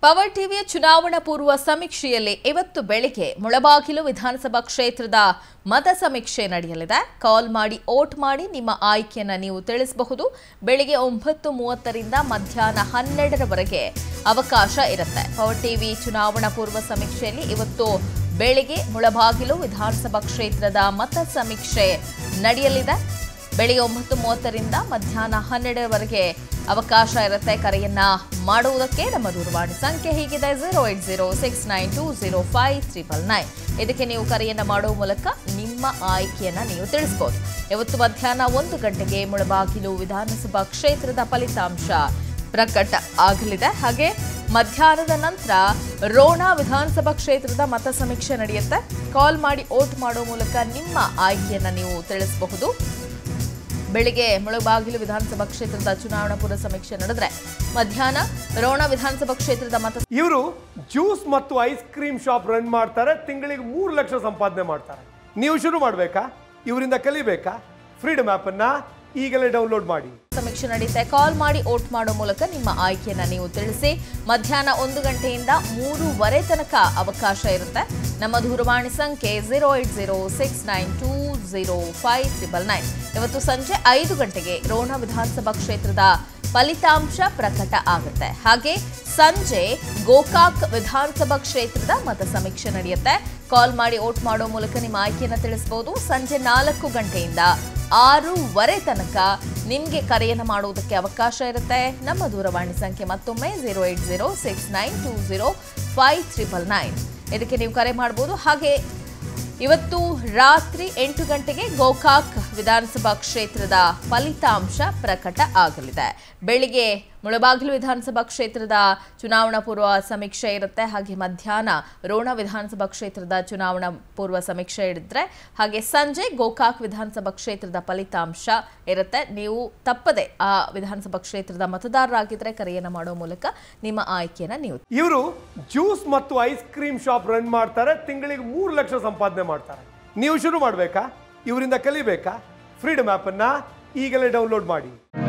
power ಟಿವಿಯ ಚುನಾವಣಾ ಪೂರ್ವ ಸಮೀಕ್ಷೆಯಲ್ಲಿ ಇವತ್ತು ಬೆಳಿಗ್ಗೆ ಮುಳಬಾಗಿಲು ವಿಧಾನಸಭಾ ಕ್ಷೇತ್ರದ ಮತ ಸಮೀಕ್ಷೆ ನಡೆಯಲಿದೆ ಕಾಲ್ ಮಾಡಿ ಓಟ್ ಮಾಡಿ ನಿಮ್ಮ ಆಯ್ಕೆಯನ್ನು ನೀವು ತಿಳಿಸಬಹುದು ಬೆಳಿಗ್ಗೆ ಒಂಬತ್ತು ಮೂವತ್ತರಿಂದ ಮಧ್ಯಾಹ್ನ ಹನ್ನೆರಡರವರೆಗೆ ಅವಕಾಶ ಇರುತ್ತೆ ಪವರ್ ಟಿವಿ ಚುನಾವಣಾ ಪೂರ್ವ ಸಮೀಕ್ಷೆಯಲ್ಲಿ ಇವತ್ತು ಬೆಳಿಗ್ಗೆ ಮುಳಬಾಗಿಲು ವಿಧಾನಸಭಾ ಕ್ಷೇತ್ರದ ಮತ ಸಮೀಕ್ಷೆ ನಡೆಯಲಿದೆ ಬೆಳಿಗ್ಗೆ ಒಂಬತ್ತು ಮೂವತ್ತರಿಂದ ಮಧ್ಯಾಹ್ನ ಹನ್ನೆರಡರವರೆಗೆ ಅವಕಾಶ ಇರುತ್ತೆ ಕರೆಯನ್ನ ಮಾಡುವುದಕ್ಕೆ ನಮ್ಮ ದೂರವಾಣಿ ಸಂಖ್ಯೆ ಹೀಗಿದೆ zero eight zero six nine two zero five triple nine ಇದಕ್ಕೆ ನೀವು ಕರೆಯನ್ನ ಮಾಡುವ ಮೂಲಕ ನಿಮ್ಮ ಆಯ್ಕೆಯನ್ನ ನೀವು ತಿಳಿಸಬಹುದು ಇವತ್ತು ಮಧ್ಯಾಹ್ನ ಒಂದು ಗಂಟೆಗೆ ಮುಳಬಾಗಿಲು ವಿಧಾನಸಭಾ ಕ್ಷೇತ್ರದ ಫಲಿತಾಂಶ ಪ್ರಕಟ ಆಗಲಿದೆ ಹಾಗೆ ಮಧ್ಯಾಹ್ನದ ನಂತರ ರೋಣ ವಿಧಾನಸಭಾ ಕ್ಷೇತ್ರದ ಮತ ಸಮೀಕ್ಷೆ ನಡೆಯುತ್ತೆ ಕಾಲ್ ಮಾಡಿ ಓಟ್ ಮಾಡುವ ಮೂಲಕ ನಿಮ್ಮ ಆಯ್ಕೆಯನ್ನ ನೀವು ತಿಳಿಸಬಹುದು ಬೆಳಿಗ್ಗೆ ಮುಳಬಾಗಿಲು ವಿಧಾನಸಭಾ ಕ್ಷೇತ್ರದ ಚುನಾವಣಾ ಪೂರ್ವ ಸಮೀಕ್ಷೆ ನಡೆದ್ರೆ ಮಧ್ಯಾಹ್ನ ರೋಣ ವಿಧಾನಸಭಾ ಕ್ಷೇತ್ರದ ಮತ ಇವರು ಜ್ಯೂಸ್ ಮತ್ತು ಐಸ್ ಕ್ರೀಮ್ ಶಾಪ್ ರನ್ ಮಾಡ್ತಾರೆ ತಿಂಗಳಿಗೆ ಮೂರು ಲಕ್ಷ ಸಂಪಾದನೆ ಮಾಡ್ತಾರೆ ನೀವು ಶುರು ಮಾಡಬೇಕಾ ಇವರಿಂದ ಕಲಿಬೇಕಾ ಫ್ರೀಡಮ್ ಆ್ಯಪನ್ನು ಈಗಲೇ ಡೌನ್ಲೋಡ್ ಮಾಡಿ ಸಮೀಕ್ಷೆ ನಡೆಯುತ್ತೆ ಕಾಲ್ ಮಾಡಿ ಓಟ್ ಮಾಡೋ ಮೂಲಕ ನಿಮ್ಮ ಆಯ್ಕೆಯನ್ನ ನೀವು ತಿಳಿಸಿ ಮಧ್ಯಾಹ್ನ ಒಂದು ಗಂಟೆಯಿಂದ ಮೂರುವರೆ ತನಕ ಅವಕಾಶ ಇರುತ್ತೆ ನಮ್ಮ ದೂರವಾಣಿ ಸಂಖ್ಯೆ zero eight zero six nine two zero five triple nine ಇವತ್ತು ಸಂಜೆ ಐದು ಗಂಟೆಗೆ ರೋಣ ವಿಧಾನಸಭಾ ಕ್ಷೇತ್ರದ ಫಲಿತಾಂಶ ಪ್ರಕಟ ಆಗುತ್ತೆ ಹಾಗೆ ಸಂಜೆ ಗೋಕಾಕ್ ವಿಧಾನಸಭಾ ಕ್ಷೇತ್ರದ ಮತ ಸಮೀಕ್ಷೆ ನಡೆಯುತ್ತೆ ಕಾಲ್ ಮಾಡಿ ಓಟ್ ಮಾಡೋ ಮೂಲಕ ನಿಮ್ಮ ಆಯ್ಕೆಯನ್ನು ತಿಳಿಸಬಹುದು ಸಂಜೆ ನಾಲ್ಕು ಗಂಟೆಯಿಂದ ಆರೂವರೆ ತನಕ ನಿಮಗೆ ಕರೆಯನ್ನು ಮಾಡುವುದಕ್ಕೆ ಅವಕಾಶ ಇರುತ್ತೆ ನಮ್ಮ ದೂರವಾಣಿ ಸಂಖ್ಯೆ ಮತ್ತೊಮ್ಮೆ zero eight zero six nine two zero five triple nine ಇದಕ್ಕೆ ನೀವು ಕರೆ ಮಾಡ್ಬೋದು ಹಾಗೆ ಇವತ್ತು ರಾತ್ರಿ ಎಂಟು ಗಂಟೆಗೆ ಗೋಕಾಕ್ ವಿಧಾನಸಭಾ ಕ್ಷೇತ್ರದ ಫಲಿತಾಂಶ ಪ್ರಕಟ ಆಗಲಿದೆ ಬೆಳಿಗ್ಗೆ ಮುಳಬಾಗಿಲು ವಿಧಾನಸಭಾ ಕ್ಷೇತ್ರದ ಚುನಾವಣಾ ಪೂರ್ವ ಸಮೀಕ್ಷೆ ಇರುತ್ತೆ ಹಾಗೆ ಮಧ್ಯಾಹ್ನ ರೋಣ ವಿಧಾನಸಭಾ ಕ್ಷೇತ್ರದ ಚುನಾವಣಾ ಪೂರ್ವ ಸಮೀಕ್ಷೆ ಇಡಿದ್ರೆ ಹಾಗೆ ಸಂಜೆ ಗೋಕಾಕ್ ವಿಧಾನಸಭಾ ಕ್ಷೇತ್ರದ ಫಲಿತಾಂಶ ಇರುತ್ತೆ ನೀವು ತಪ್ಪದೆ ಆ ವಿಧಾನಸಭಾ ಕ್ಷೇತ್ರದ ಮತದಾರರಾಗಿದ್ರೆ ಕರೆಯನ್ನು ಮಾಡೋ ಮೂಲಕ ನಿಮ್ಮ ಆಯ್ಕೆಯನ್ನು ನೀವು ಇವರು ಜ್ಯೂಸ್ ಮತ್ತು ಐಸ್ ಕ್ರೀಮ್ ಶಾಪ್ ರನ್ ಮಾಡ್ತಾರೆ ತಿಂಗಳಿಗೆ ಮೂರು ಲಕ್ಷ ಸಂಪಾದನೆ ಮಾಡ್ತಾರೆ ನೀವು ಶುರು ಮಾಡಬೇಕಾ ಇವರಿಂದ ಕಲಿಬೇಕಾ ಫ್ರೀಡಮ್ ಆ್ಯಪನ್ನು ಈಗಲೇ ಡೌನ್ಲೋಡ್ ಮಾಡಿ